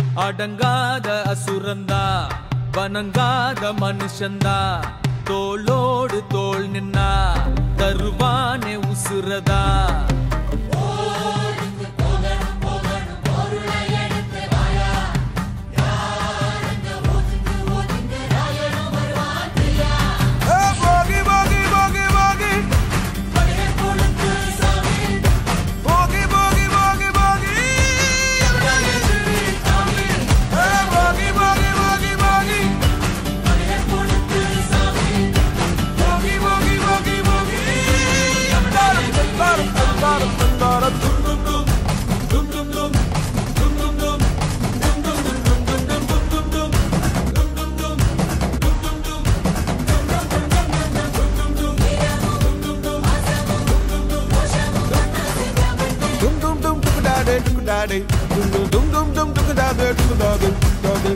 அடங்காத அசுரந்தா வணங்காத மனுஷந்தா தோளோடு தோள் நின்னா தருவானே உசுரதா Hey, boogie, boogie, boogie, boogie. Boogie, boogie, boogie, boogie. Hey, boogie, boogie, boogie, boogie. Boogie, boogie, boogie, boogie. Bottom, bottom, bottom, bottom, bottom. Dum, dum, dum. Dum, dum, dum. Dum, dum, dum. Dum, dum, dum, dum, dum, dum, dum. Dum, dum, dum. Dum, dum, dum. Dum dum dum dum da da dum da da dum dum dum dum dum dum da da dum da da da da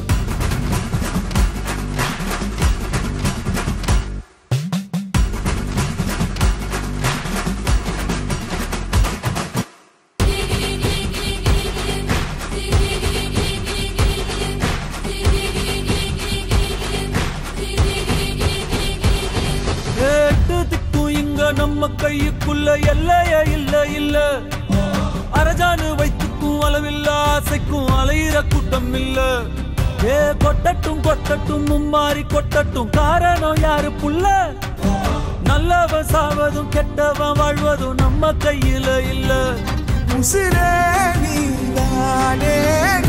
எட்டு திக்கும் இங்க நம்ம கையுக்குள்ள எல்லைய இல்ல இல்ல அரஜானு வைத்துக்கும் அளவில்ல ஆசைக்கும் அலையிற கூட்டம் இல்ல ஏ கொட்டட்டும் கொட்டட்டும் மும்மாறி கொட்டட்டும் காரணம் யாரு புள்ள நல்லவன் சாவதும் கெட்டவன் வாழ்வதும் நம்ம கையில இல்ல உசிரே நீதானே